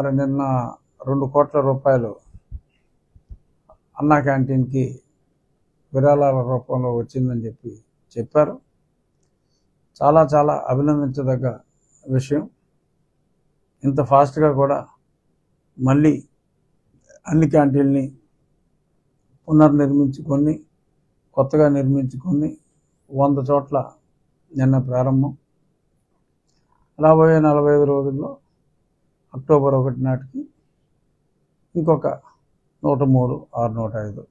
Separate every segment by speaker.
Speaker 1: మరి నిన్న రెండు కోట్ల రూపాయలు అన్నా క్యాంటీన్కి విరాళాల రూపంలో వచ్చిందని చెప్పి చెప్పారు చాలా చాలా అభినందించదగ్గ విషయం ఇంత ఫాస్ట్గా కూడా మళ్ళీ అన్ని క్యాంటీన్ని పునర్నిర్మించుకొని కొత్తగా నిర్మించుకొని వంద చోట్ల నిన్న ప్రారంభం రాబోయే నలభై ఐదు రోజుల్లో అక్టోబర్ ఒకటి నాటికి ఇంకొక నూట మూడు ఆరు నూట ఐదు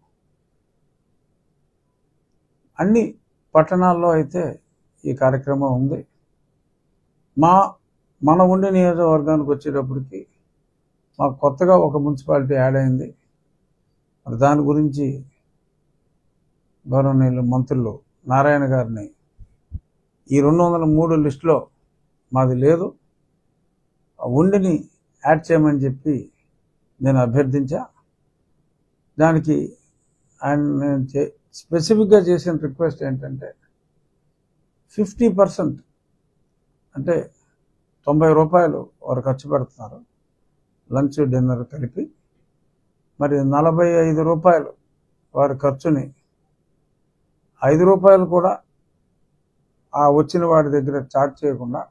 Speaker 1: అన్ని పట్టణాల్లో అయితే ఈ కార్యక్రమం ఉంది మా మన ఉండే నియోజకవర్గానికి వచ్చేటప్పటికి మాకు కొత్తగా ఒక మున్సిపాలిటీ యాడ్ అయింది మరి దాని గురించి గౌరవనీయులు మంత్రులు నారాయణ గారిని ఈ రెండు వందల మూడు లిస్టులో మాది లేదు ఆ ఉండిని యాడ్ చేయమని చెప్పి నేను అభ్యర్థించా దానికి ఆయన నేను చే స్పెసిఫిక్గా చేసిన రిక్వెస్ట్ ఏంటంటే ఫిఫ్టీ పర్సెంట్ అంటే తొంభై రూపాయలు వారు ఖర్చు పెడుతున్నారు లంచ్ డిన్నర్ కలిపి మరి నలభై ఐదు రూపాయలు వారి ఖర్చుని ఐదు రూపాయలు కూడా ఆ వచ్చిన వాడి దగ్గర చార్జ్ చేయకుండా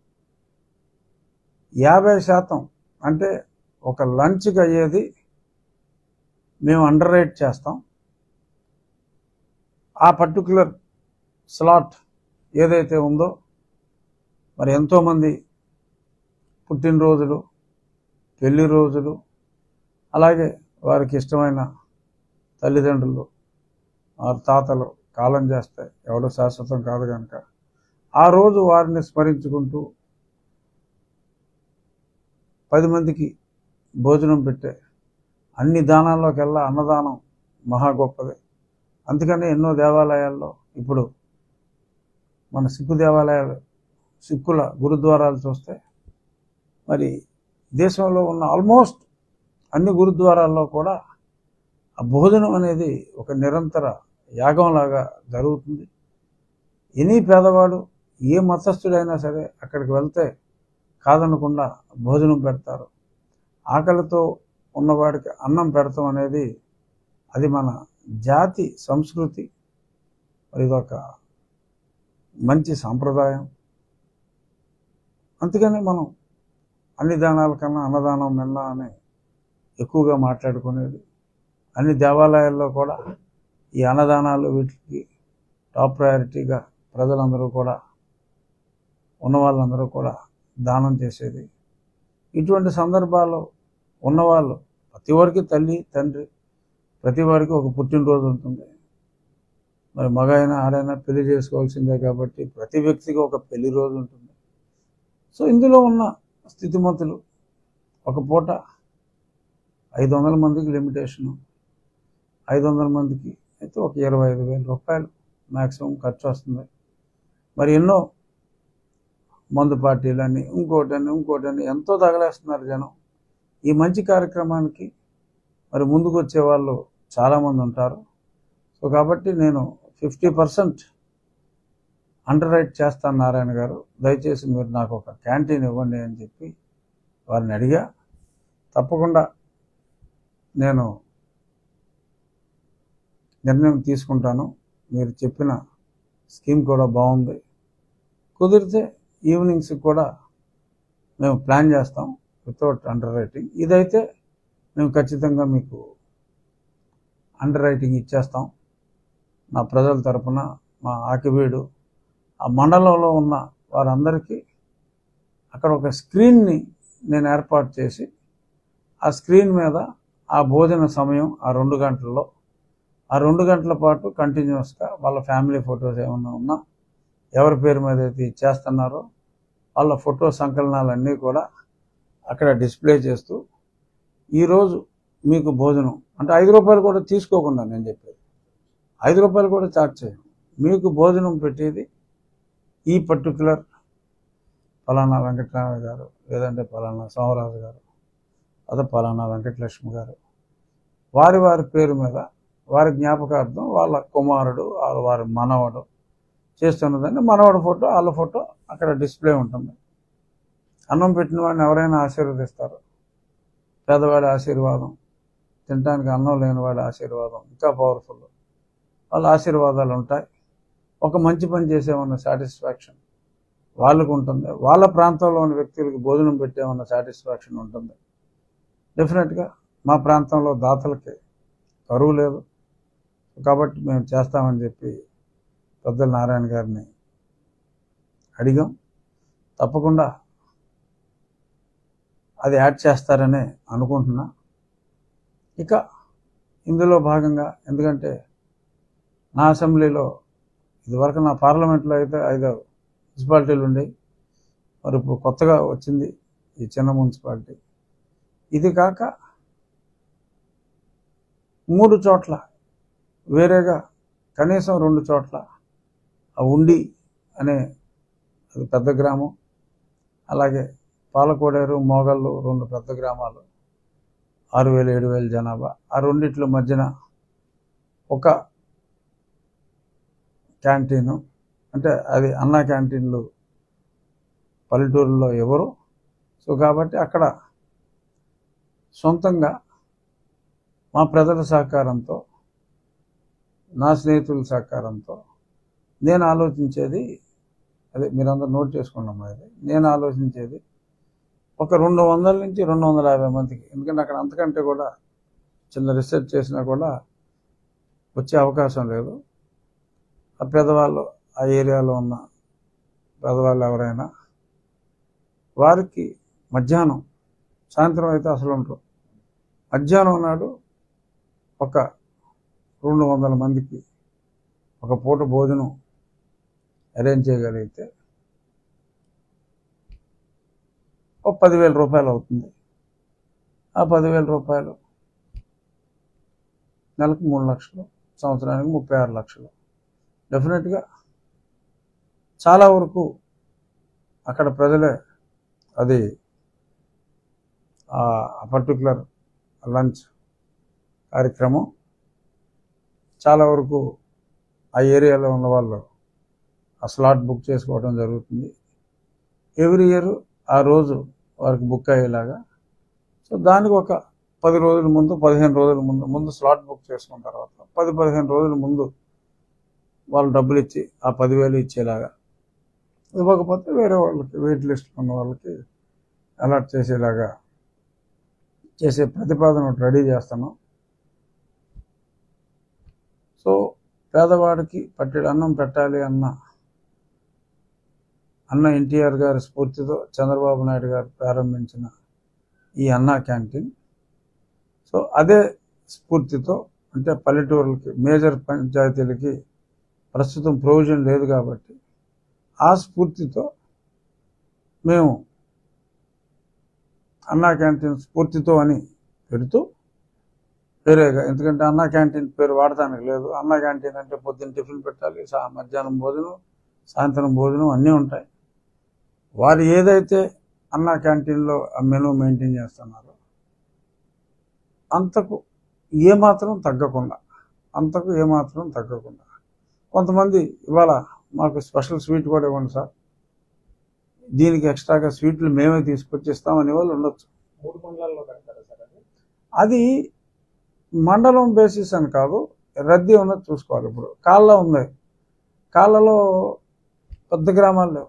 Speaker 1: యాభై శాతం అంటే ఒక లంచ్కి అయ్యేది మేము అండర్ రైట్ చేస్తాం ఆ పర్టికులర్ స్లాట్ ఏదైతే ఉందో మరి ఎంతోమంది పుట్టినరోజులు పెళ్లి రోజులు అలాగే వారికి ఇష్టమైన తల్లిదండ్రులు వారి తాతలు కాలం చేస్తే ఎవడో శాశ్వతం కాదు కనుక ఆ రోజు వారిని స్మరించుకుంటూ పది మందికి భోజనం పెట్టే అన్ని దానాల్లోకెల్లా అన్నదానం మహా గొప్పది అందుకని ఎన్నో దేవాలయాల్లో ఇప్పుడు మన సిక్కు దేవాలయాలు సిక్కుల గురుద్వారాలు చూస్తే మరి దేశంలో ఉన్న ఆల్మోస్ట్ అన్ని గురుద్వారాల్లో కూడా ఆ భోజనం అనేది ఒక నిరంతర యాగంలాగా జరుగుతుంది ఎనీ పేదవాడు ఏ మతస్థుడైనా సరే అక్కడికి వెళ్తే కాదనకుండా భోజనం పెడతారు ఆకలితో ఉన్నవాడికి అన్నం పెడతాం అనేది అది మన జాతి సంస్కృతి మరి ఇదొక మంచి సాంప్రదాయం అందుకని మనం అన్ని దానాల కన్నా అన్నదానం మిన్న అని ఎక్కువగా మాట్లాడుకునేది అన్ని దేవాలయాల్లో కూడా ఈ అన్నదానాలు వీటికి టాప్ ప్రయారిటీగా ప్రజలందరూ కూడా ఉన్న వాళ్ళందరూ కూడా దానం చేసేది ఇటువంటి సందర్భాల్లో ఉన్నవాళ్ళు ప్రతి వారికి తల్లి తండ్రి ప్రతి వారికి ఒక పుట్టినరోజు ఉంటుంది మరి మగ అయినా ఆడైనా పెళ్లి చేసుకోవాల్సిందే కాబట్టి ప్రతి వ్యక్తికి ఒక పెళ్లి రోజు ఉంటుంది సో ఇందులో ఉన్న స్థితిమంతులు ఒక పూట ఐదు వందల మందికి లిమిటేషను ఐదు వందల మందికి అయితే ఒక ఇరవై ఐదు వేల రూపాయలు మ్యాక్సిమం ఖర్చు వస్తుంది మరి ఎన్నో మందు పార్టీలని ఇంకోటని ఇంకోటని ఎంతో తగలేస్తున్నారు జనం ఈ మంచి కార్యక్రమానికి మరి ముందుకు వచ్చే వాళ్ళు చాలామంది ఉంటారు సో కాబట్టి నేను ఫిఫ్టీ పర్సెంట్ అండర్ రైట్ చేస్తాను నారాయణ గారు దయచేసి మీరు నాకు ఒక క్యాంటీన్ ఇవ్వండి అని చెప్పి వారిని అడిగా తప్పకుండా నేను నిర్ణయం తీసుకుంటాను మీరు చెప్పిన స్కీమ్ కూడా బాగుంది కుదిరితే ఈవినింగ్స్ కూడా మేము ప్లాన్ చేస్తాం వితౌట్ అండర్ రైటింగ్ ఇదైతే మేము ఖచ్చితంగా మీకు అండర్ రైటింగ్ ఇచ్చేస్తాం నా ప్రజల తరపున మా ఆకివీడు ఆ మండలంలో ఉన్న వారందరికీ అక్కడ ఒక స్క్రీన్ని నేను ఏర్పాటు చేసి ఆ స్క్రీన్ మీద ఆ భోజన సమయం ఆ రెండు గంటల్లో ఆ రెండు గంటల పాటు కంటిన్యూస్గా వాళ్ళ ఫ్యామిలీ ఫొటోస్ ఏమైనా ఉన్నా ఎవరి పేరు మీద అయితే ఇచ్చేస్తున్నారో వాళ్ళ ఫోటో సంకలనాలన్నీ కూడా అక్కడ డిస్ప్లే చేస్తూ ఈరోజు మీకు భోజనం అంటే ఐదు రూపాయలు కూడా తీసుకోకుండా నేను చెప్పేది ఐదు రూపాయలు కూడా చార్జ్ చేయం మీకు భోజనం పెట్టేది ఈ పర్టికులర్ ఫలానా వెంకటరామయ్య గారు లేదంటే ఫలానా సోమరాజు గారు అదే ఫలానా వెంకటలక్ష్మి గారు వారి వారి పేరు మీద వారి జ్ఞాపకార్థం వాళ్ళ కుమారుడు వాళ్ళ వారి మనవడు చేస్తున్నదండి మనవడి ఫోటో వాళ్ళ ఫోటో అక్కడ డిస్ప్లే ఉంటుంది అన్నం పెట్టిన వాడిని ఎవరైనా ఆశీర్వదిస్తారు పేదవాడి ఆశీర్వాదం తినడానికి అన్నం లేని వాడి ఆశీర్వాదం ఇంకా పవర్ఫుల్ వాళ్ళ ఆశీర్వాదాలు ఉంటాయి ఒక మంచి పని చేసేమన్న సాటిస్ఫాక్షన్ వాళ్ళకు ఉంటుంది వాళ్ళ ప్రాంతంలో ఉన్న వ్యక్తులకు భోజనం పెట్టేమన్న సాటిస్ఫాక్షన్ ఉంటుంది డెఫినెట్గా మా ప్రాంతంలో దాతలకి కరువు లేదు కాబట్టి మేము చేస్తామని చెప్పి పెద్దల నారాయణ గారిని అడిగాం తప్పకుండా అది యాడ్ చేస్తారనే అనుకుంటున్నా ఇక ఇందులో భాగంగా ఎందుకంటే నా అసెంబ్లీలో ఇదివరకు నా పార్లమెంట్లో అయితే ఐదు మున్సిపాలిటీలు ఉండేవి మరి ఇప్పుడు కొత్తగా వచ్చింది ఈ చిన్న మున్సిపాలిటీ ఇది కాక మూడు చోట్ల వేరేగా కనీసం రెండు చోట్ల ఆ ఉండి అనే అది పెద్ద గ్రామం అలాగే పాలకోడేరు మోగళ్ళు రెండు పెద్ద గ్రామాలు ఆరు వేలు ఏడు వేల జనాభా ఆ రెండిట్ల మధ్యన ఒక క్యాంటీను అంటే అది అన్నా క్యాంటీన్లు పల్లెటూరులో ఎవరు సో కాబట్టి అక్కడ సొంతంగా మా ప్రజల సహకారంతో నా స్నేహితుల సహకారంతో నేను ఆలోచించేది అదే మీరందరూ నోట్ చేసుకున్నాం అది నేను ఆలోచించేది ఒక రెండు వందల నుంచి రెండు వందల యాభై మందికి ఎందుకంటే అక్కడ అంతకంటే కూడా చిన్న రీసెర్చ్ చేసినా కూడా వచ్చే అవకాశం లేదు ఆ పేదవాళ్ళు ఆ ఏరియాలో ఉన్న పేదవాళ్ళు ఎవరైనా వారికి మధ్యాహ్నం సాయంత్రం అయితే అసలు ఉంటారు మధ్యాహ్నం నాడు ఒక రెండు వందల మందికి ఒక పూట భోజనం అరేంజ్ చేయగలిగితే ఒక పదివేల రూపాయలు అవుతుంది ఆ పదివేల రూపాయలు నెలకు మూడు లక్షలు సంవత్సరానికి ముప్పై ఆరు లక్షలు డెఫినెట్గా చాలా వరకు అక్కడ ప్రజలే అది ఆ పర్టికులర్ లంచ్ కార్యక్రమం చాలా వరకు ఆ ఏరియాలో ఉన్న వాళ్ళు ఆ స్లాట్ బుక్ చేసుకోవడం జరుగుతుంది ఎవ్రీ ఇయర్ ఆ రోజు వారికి బుక్ అయ్యేలాగా సో దానికి ఒక పది రోజుల ముందు పదిహేను రోజుల ముందు ముందు స్లాట్ బుక్ చేసుకున్న తర్వాత పది పదిహేను రోజుల ముందు వాళ్ళు డబ్బులు ఇచ్చి ఆ పదివేలు ఇచ్చేలాగా ఇవ్వకపోతే వేరే వాళ్ళకి వెయిట్ లిస్ట్ ఉన్న వాళ్ళకి అలాట్ చేసేలాగా చేసే ప్రతిపాదన ఒకటి రెడీ చేస్తున్నాం సో పేదవాడికి పట్టెడు అన్నం పెట్టాలి అన్న అన్న ఎన్టీఆర్ గారి స్ఫూర్తితో చంద్రబాబు నాయుడు గారు ప్రారంభించిన ఈ అన్నా క్యాంటీన్ సో అదే స్ఫూర్తితో అంటే పల్లెటూరులకి మేజర్ పంచాయతీలకి ప్రస్తుతం ప్రొవిజన్ లేదు కాబట్టి ఆ స్ఫూర్తితో మేము అన్నా క్యాంటీన్ స్ఫూర్తితో అని పెడుతూ వేరేగా ఎందుకంటే అన్నా క్యాంటీన్ పేరు వాడటానికి లేదు అన్నా క్యాంటీన్ అంటే పొద్దున్న టిఫిన్ పెట్టాలి సా మధ్యాహ్నం భోజనం సాయంత్రం భోజనం అన్నీ ఉంటాయి వారు ఏదైతే అన్నా క్యాంటీన్లో ఆ మెనూ మెయింటైన్ చేస్తున్నారో అంతకు ఏమాత్రం తగ్గకుండా అంతకు ఏమాత్రం తగ్గకుండా కొంతమంది ఇవాళ మాకు స్పెషల్ స్వీట్ కూడా ఇవ్వండి సార్ దీనికి ఎక్స్ట్రాగా స్వీట్లు మేమే తీసుకొచ్చి ఇస్తామని వాళ్ళు ఉండొచ్చు
Speaker 2: మూడు మండలాల్లో పెడతారా సార్ అది
Speaker 1: అది మండలం బేసిస్ అని కాదు రద్దీ ఉన్నది చూసుకోవాలి ఇప్పుడు కాళ్ళ ఉంది కాళ్ళలో పెద్ద గ్రామాలు లేవు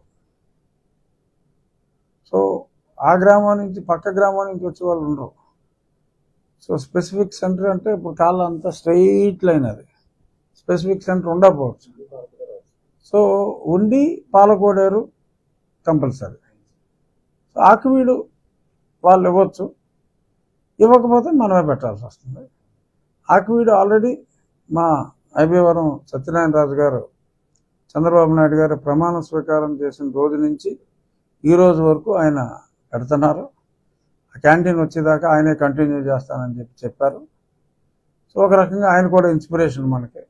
Speaker 1: సో ఆ గ్రామం నుంచి పక్క గ్రామం నుంచి వచ్చే వాళ్ళు ఉండరు సో స్పెసిఫిక్ సెంటర్ అంటే ఇప్పుడు కాళ్ళ అంతా స్ట్రైట్ లైన్ అది స్పెసిఫిక్ సెంటర్ ఉండకపోవచ్చు సో ఉండి పాలకోడేరు కంపల్సరీ సో ఆకువీడు వాళ్ళు ఇవ్వచ్చు ఇవ్వకపోతే మనమే పెట్టాల్సి వస్తుంది ఆకువీడు ఆల్రెడీ మా ఐబీవరం సత్యనారాయణ రాజు గారు చంద్రబాబు నాయుడు గారు ప్రమాణ స్వీకారం చేసిన రోజు నుంచి ఈ రోజు వరకు ఆయన పెడుతున్నారు ఆ క్యాంటీన్ వచ్చేదాకా ఆయనే కంటిన్యూ చేస్తానని చెప్పి చెప్పారు సో ఒక రకంగా ఆయన కూడా ఇన్స్పిరేషన్ మనకి